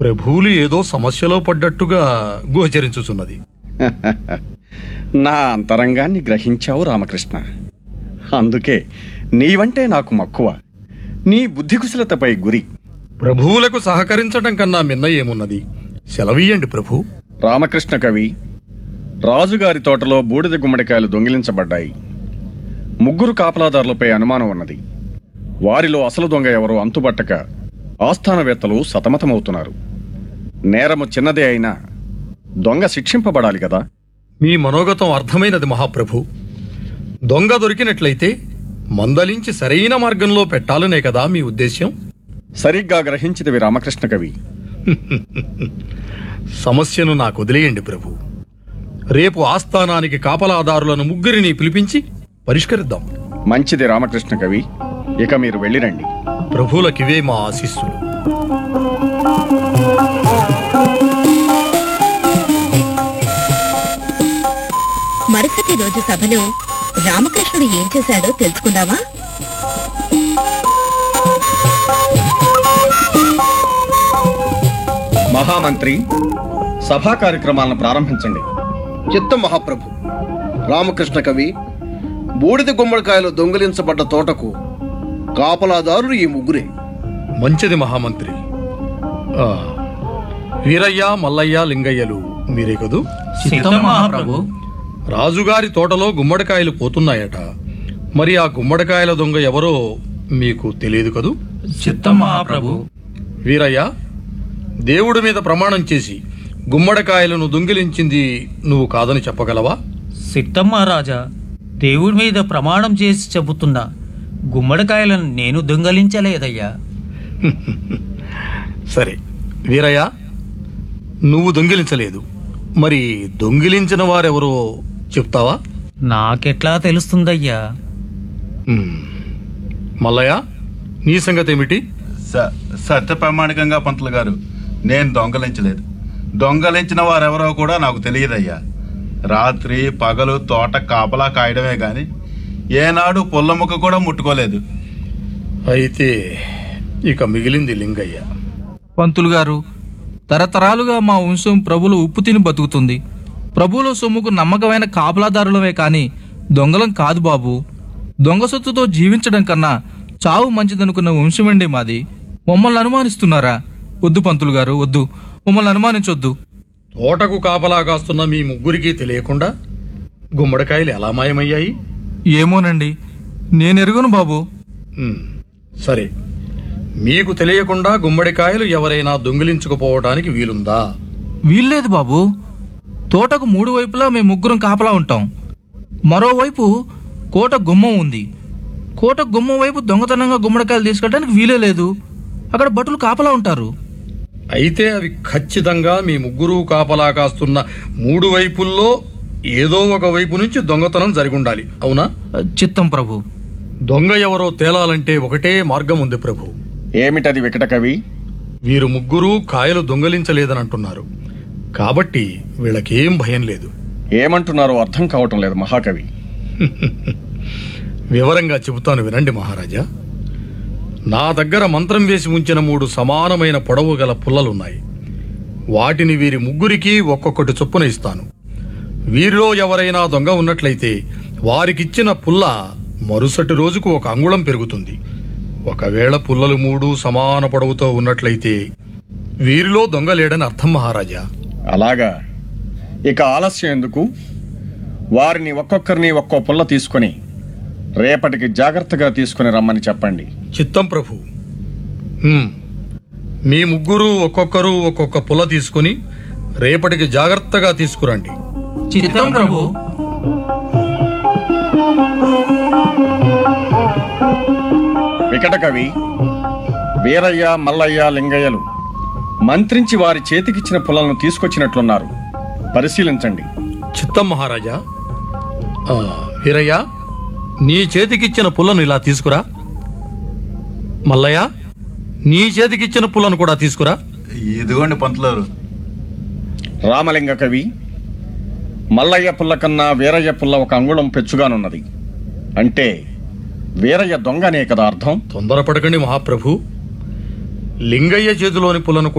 ప్రభువులు ఏదో సమస్యలో పడ్డట్టుగా గోచరించుచున్నది నా అంతరంగాన్ని గ్రహించావు రామకృష్ణ అందుకే నీవంటే నాకు మక్కువ నీ బుద్ధికుశలతపై గురి ప్రభువులకు సహకరించడం కన్నా మిన్న ఏమున్నది సెలవీయండి ప్రభు రామకృష్ణ కవి రాజుగారి తోటలో బూడిద గుమ్మడికాయలు దొంగిలించబడ్డాయి ముగ్గురు కాపలాదారులపై అనుమానం ఉన్నది వారిలో అసలు దొంగ ఎవరో అంతుబట్టక ఆస్థానవేత్తలు సతమతమవుతున్నారు నేరము చిన్నదే అయినా దొంగ శిక్షింపబడాలి కదా మీ మనోగతం అర్థమైనది మహాప్రభు దొంగ దొరికినట్లయితే మందలించి సరైన మార్గంలో పెట్టాలనే కదా మీ ఉద్దేశ్యం సరిగ్గా గ్రహించినవి రామకృష్ణ కవి సమస్యను నాకు వదిలేయండి ప్రభు రేపు ఆస్థానానికి కాపలాదారులను ముగ్గురిని పిలిపించి పరిష్కరిద్దాం మంచిది రామకృష్ణ కవి ఇక మీరు వెళ్ళిరండి ప్రభువులకివే మా ఆశీస్సులు మరుసటి రోజు సభలో రామకృష్ణుడు ఏం చేశాడో తెలుసుకుందామా మహామంత్రి సభా కార్యక్రమాలను ప్రారంభించండి చిత్తం మహాప్రభు రామకృష్ణ కవి బూడిద గుమ్మడికాయలు దొంగిలించబడ్డ తోటకు కాపలాదారులు ఈ ముగ్గురే మంచిది మహామంత్రి ఆ, వీరయ్య మల్లయ్య లింగయ్యలు మీరే కదూ సిద్ధం మహాప్రభు రాజుగారి తోటలో గుమ్మడికాయలు పోతున్నాయట మరి ఆ గుమ్మడికాయల దొంగ ఎవరో మీకు తెలియదు కదూ చిత్తం మహాప్రభు వీరయ్య దేవుడి మీద ప్రమాణం చేసి గుమ్మడికాయలను దొంగిలించింది నువ్వు కాదని చెప్పగలవా సిద్ధం మహారాజా దేవుడి మీద ప్రమాణం చేసి చెబుతున్నా గుమ్మడికాయలను నేను దొంగలించలేదయ్యా సరే వీరయ్య నువ్వు దొంగిలించలేదు మరి దొంగిలించిన వారెవరో చెప్తావా నాకెట్లా తెలుస్తుందయ్యా ఉమ్. మల్లయ్య నీ సంగతి ఏమిటి స- సత్య ప్రామాణికంగా పంతులు గారు నేను దొంగలించలేదు దొంగలించిన వారెవరో కూడా నాకు తెలియదయ్యా రాత్రి పగలు తోట కాపలా కాయడమే గాని ఏనాడు పుల్లముక్క కూడా ముట్టుకోలేదు అయితే ఇక మిగిలింది లింగయ్య పంతులు గారు తరతరాలుగా మా వంశం ప్రభులు ఉప్పు తిని బతుకుతుంది ప్రభువుల సొమ్ముకు నమ్మకమైన కాపలాదారులమే కాని దొంగలం కాదు బాబు దొంగ సొత్తుతో జీవించడం కన్నా చావు మంచిదనుకున్న వంశమండి మాది మమ్మల్ని అనుమానిస్తున్నారా వద్దు పంతులు గారు వద్దు మమ్మల్ని అనుమానించొద్దు తోటకు కాపలా కాస్తున్న మీ ముగ్గురికి తెలియకుండా గుమ్మడికాయలు ఎలా మాయమయ్యాయి ఏమోనండి నేను ఎరుగను బాబు ఉమ్, సరే మీకు తెలియకుండా గుమ్మడికాయలు ఎవరైనా దొంగిలించుకుపోవడానికి వీలుందా వీల్లేదు బాబు తోటకు మూడు వైపులా మేము ముగ్గురం కాపలా ఉంటాం మరోవైపు కోట గుమ్మం ఉంది కోట గుమ్మం వైపు దొంగతనంగా గుమ్మడికాయలు తీసుకెళ్ళడానికి వీలే లేదు అక్కడ భటులు కాపలా ఉంటారు అయితే అవి ఖచ్చితంగా మీ ముగ్గురు కాపలా కాస్తున్న మూడు వైపుల్లో ఏదో ఒక వైపు నుంచి దొంగతనం జరిగి ఉండాలి అవునా చిత్తం ప్రభు దొంగ ఎవరో తేలాలంటే ఒకటే మార్గం ఉంది ప్రభు ఏమిటది వికట కవి వీరు ముగ్గురు కాయలు దొంగలించలేదని అంటున్నారు కాబట్టి వీళ్ళకేం భయం లేదు ఏమంటున్నారో అర్థం కావటం లేదు మహాకవి వివరంగా చెబుతాను వినండి మహారాజా నా దగ్గర మంత్రం వేసి ఉంచిన మూడు సమానమైన పొడవు గల పుల్లలున్నాయి వాటిని వీరి ముగ్గురికి ఒక్కొక్కటి చొప్పున ఇస్తాను వీరిలో ఎవరైనా దొంగ ఉన్నట్లయితే వారికిచ్చిన పుల్ల మరుసటి రోజుకు ఒక అంగుళం పెరుగుతుంది ఒకవేళ పుల్లలు మూడు సమాన పొడవుతో ఉన్నట్లయితే వీరిలో దొంగ లేడని అర్థం మహారాజా అలాగా ఇక ఆలస్యం ఎందుకు వారిని ఒక్కొక్కరిని ఒక్కో పుల్ల తీసుకొని రేపటికి జాగ్రత్తగా తీసుకుని రమ్మని చెప్పండి చిత్తం ప్రభు హ్మ్. మీ ముగ్గురు ఒక్కొక్కరు ఒక్కొక్క పుల్ల తీసుకుని రేపటికి జాగ్రత్తగా తీసుకురండి చిత్తం ప్రభు వికట కవి వీరయ్య మల్లయ్య లింగయ్యలు మంత్రించి వారి చేతికిచ్చిన పుల్లలను తీసుకొచ్చినట్లున్నారు పరిశీలించండి చిత్తం మహారాజా ఆ, వీరయ్య నీ చేతికిచ్చిన పుల్లను ఇలా తీసుకురా మల్లయ్య నీ చేతికిచ్చిన పుల్లను కూడా తీసుకురా ఇదిగోండి పంతులారు రామలింగ కవి మల్లయ్య పుల్ల కన్నా వీరయ్య పుల్ల ఒక అంగుళం పెచ్చుగానున్నది అంటే వీరయ్య దొంగనే కదా అర్థం తొందరపడకండి మహాప్రభు లింగయ్య చేతిలోని పుల్లను